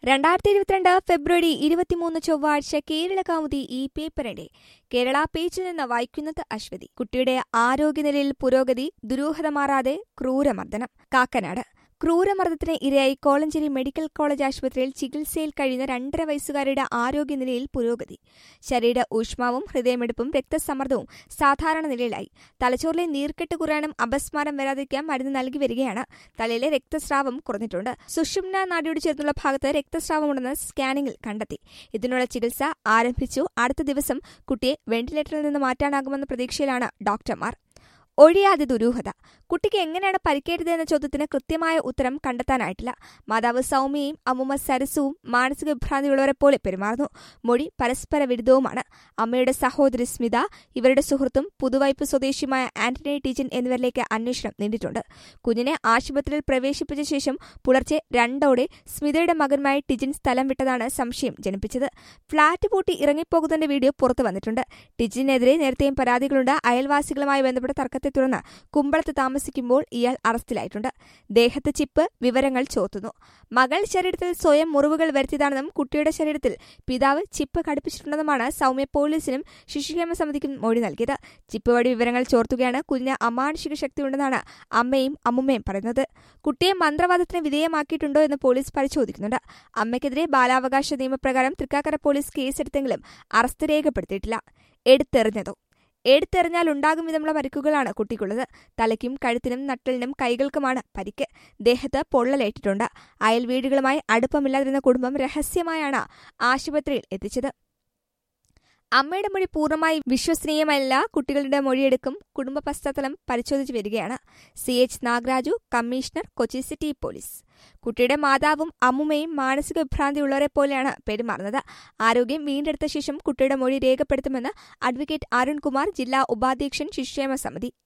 രണ്ടായിരത്തി ഇരുപത്തിരണ്ട് ഫെബ്രുവരി ഇരുപത്തിമൂന്ന് ചൊവ്വാഴ്ച കേരള കൗമുദി ഈ പേപ്പറിന്റെ കേരള പേജിൽ നിന്ന് വായിക്കുന്നത് അശ്വതി കുട്ടിയുടെ ആരോഗ്യനിലയിൽ പുരോഗതി ദുരൂഹത മാറാതെ ക്രൂരമർദ്ദനം കാക്കനാട് ക്രൂരമർദ്ദത്തിന് ഇരയായി കോളഞ്ചേരി മെഡിക്കൽ കോളേജ് ആശുപത്രിയിൽ ചികിത്സയിൽ കഴിയുന്ന രണ്ടര വയസ്സുകാരിയുടെ ആരോഗ്യനിലയിൽ പുരോഗതി ശരീര ഊഷ്മാവും ഹൃദയമിടിപ്പും രക്തസമ്മർദ്ദവും സാധാരണ നിലയിലായി തലച്ചോറിലെ നീർക്കെട്ട് കുറയാനും അപസ്മാരം വരാതിരിക്കാൻ മരുന്ന് നൽകി വരികയാണ് തലയിലെ രക്തസ്രാവം കുറഞ്ഞിട്ടുണ്ട് സുഷുമ്ന നാടിയോട് ചേർന്നുള്ള ഭാഗത്ത് രക്തസ്രാവമുണ്ടെന്ന് സ്കാനിംഗിൽ കണ്ടെത്തി ഇതിനുള്ള ചികിത്സ ആരംഭിച്ചു അടുത്ത ദിവസം കുട്ടിയെ വെന്റിലേറ്ററിൽ നിന്ന് മാറ്റാനാകുമെന്ന പ്രതീക്ഷയിലാണ് ഡോക്ടർമാർ ഒഴിയാതെ ദുരൂഹത കുട്ടിക്ക് എങ്ങനെയാണ് പരിക്കേറ്റതെന്ന ചോദ്യത്തിന് കൃത്യമായ ഉത്തരം കണ്ടെത്താനായിട്ടില്ല മാതാവ് സൗമ്യയും അമ്മുമ്മ സരസുവും മാനസിക വിഭ്രാന്തിയുള്ളവരെ പോലെ പെരുമാറുന്നു മൊഴി പരസ്പര വിരുദ്ധവുമാണ് അമ്മയുടെ സഹോദരി സ്മിത ഇവരുടെ സുഹൃത്തും പുതുവൈപ്പ് സ്വദേശിയുമായ ആന്റണി ടീച്ചൻ എന്നിവരിലേക്ക് അന്വേഷണം നീണ്ടിട്ടുണ്ട് കുഞ്ഞിനെ ആശുപത്രിയിൽ പ്രവേശിപ്പിച്ച ശേഷം പുലർച്ചെ രണ്ടോടെ സ്മിതയുടെ മകനുമായി ടിജിൻ സ്ഥലം വിട്ടതാണ് സംശയം ജനിപ്പിച്ചത് ഫ്ളാറ്റ് പൂട്ടി ഇറങ്ങിപ്പോകുന്നതിന്റെ വീഡിയോ പുറത്തു വന്നിട്ടുണ്ട് ടിജിനെതിരെ നേരത്തെയും പരാതികളുണ്ട് അയൽവാസികളുമായി ബന്ധപ്പെട്ട തർക്കത്തെ തുടർന്ന് കുമ്പളത്ത് താമസിക്കുമ്പോൾ ഇയാൾ അറസ്റ്റിലായിട്ടുണ്ട് ദേഹത്ത് ചിപ്പ് വിവരങ്ങൾ ചോർത്തുന്നു മകൾ ശരീരത്തിൽ സ്വയം മുറിവുകൾ വരുത്തിയതാണെന്നും കുട്ടിയുടെ ശരീരത്തിൽ പിതാവ് ചിപ്പ് ഘടിപ്പിച്ചിട്ടുണ്ടെന്നുമാണ് സൗമ്യ പോലീസിനും ശിശുക്ഷേമ സമിതിക്കും മൊഴി നൽകിയത് ചിപ്പ് വഴി വിവരങ്ങൾ ചോർത്തുകയാണ് കുഞ്ഞിന് അമാനുഷിക ശക്തിയുണ്ടെന്നാണ് അമ്മയും അമ്മുമ്മയും പറയുന്നത് കുട്ടിയെ മന്ത്രവാദത്തിന് വിധേയമാക്കിയിട്ടുണ്ടോ എന്ന് പോലീസ് പരിശോധിക്കുന്നുണ്ട് അമ്മയ്ക്കെതിരെ ബാലാവകാശ നിയമപ്രകാരം തൃക്കാക്കര പോലീസ് കേസെടുത്തെങ്കിലും അറസ്റ്റ് രേഖപ്പെടുത്തിയിട്ടില്ല എടുത്തെറിഞ്ഞതോ എടുത്തെറിഞ്ഞാൽ ഉണ്ടാകും വിധമുള്ള പരിക്കുകളാണ് കുട്ടിക്കുള്ളത് തലയ്ക്കും കഴുത്തിനും നട്ടലിനും കൈകൾക്കുമാണ് പരിക്ക് ദേഹത്ത് പൊള്ളലേറ്റിട്ടുണ്ട് അയൽ വീടുകളുമായി അടുപ്പമില്ലാതിരുന്ന കുടുംബം രഹസ്യമായാണ് ആശുപത്രിയിൽ എത്തിച്ചത് അമ്മയുടെ മൊഴി പൂർണ്ണമായി വിശ്വസനീയമല്ല കുട്ടികളുടെ മൊഴിയെടുക്കും കുടുംബ പശ്ചാത്തലം പരിശോധിച്ചു വരികയാണ് C H Nagaraju commissioner Kochi city police കുട്ടിയുടെ മാതാവും അമ്മുമ്മയും മാനസിക വിഭ്രാന്തിയുള്ളവരെ പോലെയാണ് പെരുമാറുന്നത് ആരോഗ്യം വീണ്ടെടുത്ത ശേഷം കുട്ടിയുടെ മൊഴി രേഖപ്പെടുത്തുമെന്ന് അഡ്വക്കേറ്റ് അരുൺകുമാർ ജില്ലാ ഉപാധ്യക്ഷൻ ശിശുക്ഷേമ സമിതി